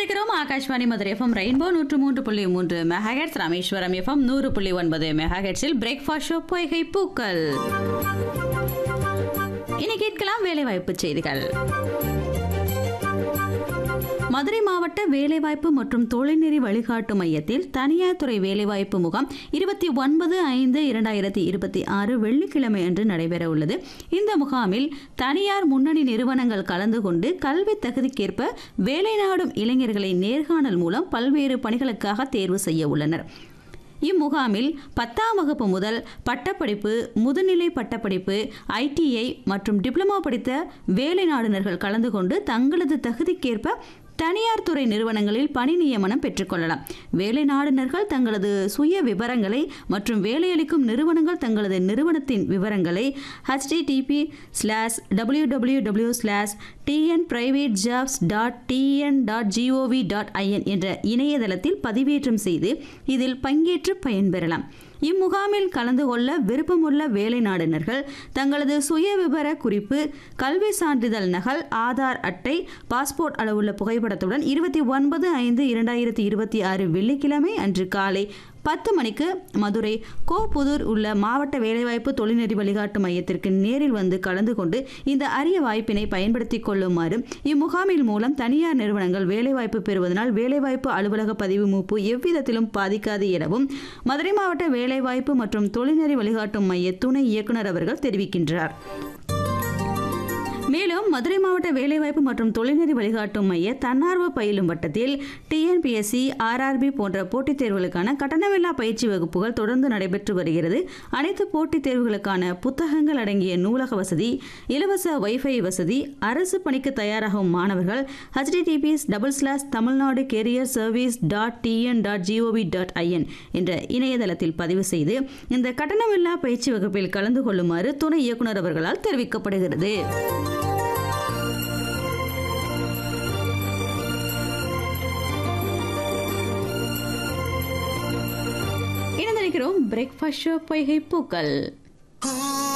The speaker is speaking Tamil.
இணைந்திருக்கிறோம் ஆகாஷ்வாணி மதுரை எஃப்எம் ரெயின்போ நூற்று மூன்று புள்ளி மூன்று மெகாஹெட்ஸ் ராமேஸ்வரம் எஃப்எம் நூறு புள்ளி ஒன்பது மெகாஹெட்ஸில் பிரேக்ஃபாஸ்ட் ஷோ பொய்கை பூக்கள் இனி கேட்கலாம் வேலைவாய்ப்பு செய்திகள் மதுரை மாவட்ட வேலைவாய்ப்பு மற்றும் தொழில்நெறி வழிகாட்டு மையத்தில் தனியார் துறை வேலைவாய்ப்பு முகாம் இருபத்தி ஒன்பது ஐந்து இரண்டாயிரத்தி இருபத்தி ஆறு வெள்ளிக்கிழமை அன்று நடைபெற உள்ளது இந்த முகாமில் தனியார் முன்னணி நிறுவனங்கள் கலந்து கொண்டு கல்வி தகுதிக்கேற்ப வேலை நாடும் இளைஞர்களை நேர்காணல் மூலம் பல்வேறு பணிகளுக்காக தேர்வு செய்ய உள்ளனர் இம்முகாமில் பத்தாம் வகுப்பு முதல் பட்டப்படிப்பு முதுநிலை பட்டப்படிப்பு ஐடிஐ மற்றும் டிப்ளமா படித்த வேலை நாடுனர்கள் கலந்து கொண்டு தங்களது தகுதிக்கேற்ப தனியார் துறை நிறுவனங்களில் பணி நியமனம் பெற்றுக்கொள்ளலாம் வேலை நாடுனர்கள் தங்களது சுய விவரங்களை மற்றும் வேலையளிக்கும் நிறுவனங்கள் தங்களது நிறுவனத்தின் விவரங்களை HTTP slash W W W slash TN private jobs dot TN dot GOV dot IN என்ற இணையதளத்தில் பதிவேற்றம் செய்து இதில் பங்கேற்று பயன்பெறலாம் இம்முகாமில் கலந்து கொள்ள விருப்பமுள்ள வேலை நாடுனர்கள் தங்களது சுய விவர குறிப்பு கல்வி சான்றிதழ் நகல் ஆதார் அட்டை பாஸ்போர்ட் அளவுள்ள புகைப்படத்துடன் இருபத்தி ஒன்பது ஐந்து இரண்டாயிரத்தி இருபத்தி ஆறு வெள்ளிக்கிழமை அன்று காலை பத்து மணிக்கு மதுரை கோபுதூர் உள்ள மாவட்ட வேலைவாய்ப்பு தொழில்நெறி வழிகாட்டு மையத்திற்கு நேரில் வந்து கலந்து கொண்டு இந்த அரிய வாய்ப்பினை பயன்படுத்திக் கொள்ளுமாறு இம்முகாமில் மூலம் தனியார் நிறுவனங்கள் வேலைவாய்ப்பு பெறுவதனால் வேலைவாய்ப்பு அலுவலக பதிவு மூப்பு எவ்விதத்திலும் பாதிக்காது எனவும் மதுரை மாவட்ட வேலைவாய்ப்பு மற்றும் தொழில்நெறி வழிகாட்டும் மைய துணை இயக்குனர் அவர்கள் தெரிவிக்கின்றார் மேலும் மதுரை மாவட்ட வேலைவாய்ப்பு மற்றும் தொழில்நெறி வழிகாட்டும் மைய தன்னார்வ பயிலும் வட்டத்தில் டிஎன்பிஎஸ்சி ஆர்ஆர்பி போன்ற போட்டித் தேர்வுகளுக்கான கட்டணமில்லா பயிற்சி வகுப்புகள் தொடர்ந்து நடைபெற்று வருகிறது அனைத்து போட்டித் தேர்வுகளுக்கான புத்தகங்கள் அடங்கிய நூலக வசதி இலவச வைஃபை வசதி அரசு பணிக்கு தயாராகும் மாணவர்கள் HTTPS double slash Tamil Nadu career service dot TN dot GOV dot IN என்ற இணையதளத்தில் பதிவு செய்து இந்த கட்டணமில்லா பயிற்சி வகுப்பில் கலந்து கொள்ளுமாறு துணை இயக்குனர் அவர்களால் தெரிவிக்கப்படுகிறது இணைந்திருக்கிறோம் பிரேக்ஃபாஸ்ட் ஷோ பொய்கை பூக்கள்